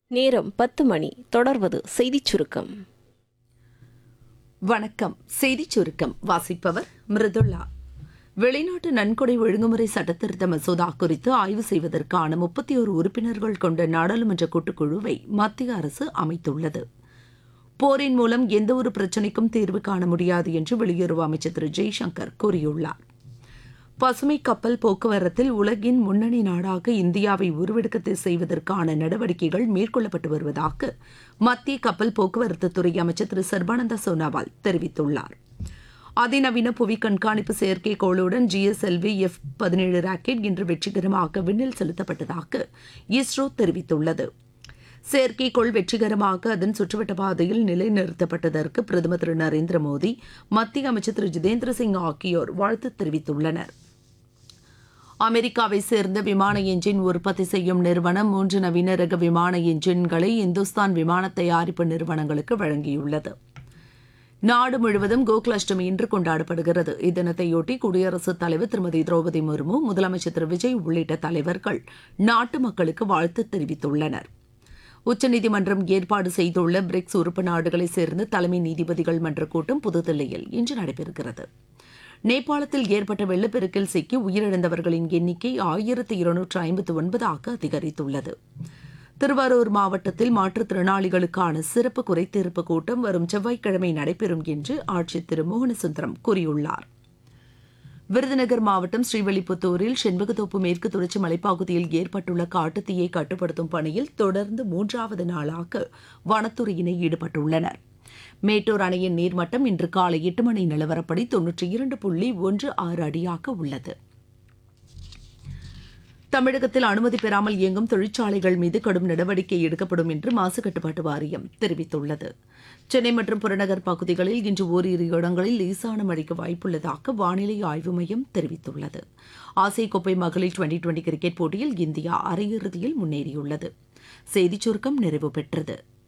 நேரம் பத்து மணி தொடர்வது செய்திச் சுருக்கம் வணக்கம் செய்திச் சுருக்கம் வாசிப்பவர் மிருதுளா வெளிநாட்டு நன்கொடை ஒழுங்குமுறை சட்டத்திருத்த மசோதா குறித்து ஆய்வு செய்வதற்கான முப்பத்தி ஒரு உறுப்பினர்கள் கொண்ட நாடாளுமன்ற கூட்டுக்குழுவை மத்திய அரசு அமைத்துள்ளது போரின் மூலம் எந்தவொரு பிரச்சினைக்கும் தீர்வு காண முடியாது என்று வெளியுறவு அமைச்சர் திரு ஜெய்சங்கர் கூறியுள்ளார் பசுமை கப்பல் போக்குவரத்தில் உலகின் முன்னணி நாடாக இந்தியாவை உருவெடுக்க செய்வதற்கான நடவடிக்கைகள் மேற்கொள்ளப்பட்டு வருவதாக மத்திய கப்பல் போக்குவரத்து துறை அமைச்சர் திரு சர்பானந்த சோனாவால் தெரிவித்துள்ளார் அதிநவீன புவி கண்காணிப்பு செயற்கைக்கோளுடன் ஜிஎஸ்எல்வி எஃப் பதினேழு ராக்கெட் இன்று வெற்றிகரமாக விண்ணில் செலுத்தப்பட்டதாக இஸ்ரோ தெரிவித்துள்ளது செயற்கைக்கோள் வெற்றிகரமாக அதன் சுற்றுவட்ட பாதையில் நிலைநிறுத்தப்பட்டதற்கு பிரதமர் திரு நரேந்திர மோடி மத்திய அமைச்சர் திரு ஜிதேந்திர சிங் ஆகியோர் வாழ்த்து தெரிவித்துள்ளனர் அமெரிக்காவை சேர்ந்த விமான என்ஜின் உற்பத்தி செய்யும் நிறுவனம் மூன்று நவீன ரக விமான என்ஜின்களை இந்துஸ்தான் விமான தயாரிப்பு நிறுவனங்களுக்கு வழங்கியுள்ளது நாடு முழுவதும் கோகுலாஷ்டமி இன்று கொண்டாடப்படுகிறது இத்தினத்தையொட்டி குடியரசுத் தலைவர் திருமதி திரௌபதி முர்மு முதலமைச்சர் திரு விஜய் உள்ளிட்ட தலைவர்கள் நாட்டு மக்களுக்கு வாழ்த்து தெரிவித்துள்ளனர் உச்சநீதிமன்றம் ஏற்பாடு செய்துள்ள பிரிக்ஸ் உறுப்பு நாடுகளைச் சேர்ந்த தலைமை நீதிபதிகள் மன்ற கூட்டம் புதுதில்லியில் இன்று நடைபெறுகிறது நேபாளத்தில் ஏற்பட்ட வெள்ளப்பெருக்கில் சிக்கி உயிரிழந்தவர்களின் எண்ணிக்கை ஆயிரத்து இருநூற்று ஐம்பத்து ஒன்பதாக அதிகரித்துள்ளது திருவாரூர் மாவட்டத்தில் மாற்றுத்திறனாளிகளுக்கான சிறப்பு குறைதீர்ப்பு கூட்டம் வரும் செவ்வாய்க்கிழமை நடைபெறும் என்று ஆட்சியர் திரு மோகனசுந்தரம் கூறியுள்ளார் விருதுநகர் மாவட்டம் ஸ்ரீவெளிப்புத்தூரில் செண்பகத்தோப்பு மேற்கு தொடர்ச்சி மலைப்பகுதியில் ஏற்பட்டுள்ள காட்டுத்தீயை கட்டுப்படுத்தும் பணியில் தொடர்ந்து மூன்றாவது நாளாக வனத்துறையினர் ஈடுபட்டுள்ளனர் மேட்டூர் அணையின் நீர்மட்டம் இன்று காலை எட்டு மணி நிலவரப்படி தொன்னூற்றி இரண்டு புள்ளி ஒன்று ஆறு அடியாக உள்ளது தமிழகத்தில் அனுமதி பெறாமல் இயங்கும் தொழிற்சாலைகள் மீது கடும் நடவடிக்கை எடுக்கப்படும் என்று மாசு கட்டுப்பாட்டு வாரியம் தெரிவித்துள்ளது சென்னை மற்றும் புறநகர் பகுதிகளில் இன்று ஓரிரு இடங்களில் லேசான மழைக்கு வாய்ப்புள்ளதாக வானிலை ஆய்வு மையம் தெரிவித்துள்ளது ஆசிய கோப்பை மகளிர் டுவெண்டி டுவெண்டி கிரிக்கெட் போட்டியில் இந்தியா அரையிறுதியில் முன்னேறியுள்ளது செய்திச் சுருக்கம் நிறைவு பெற்றது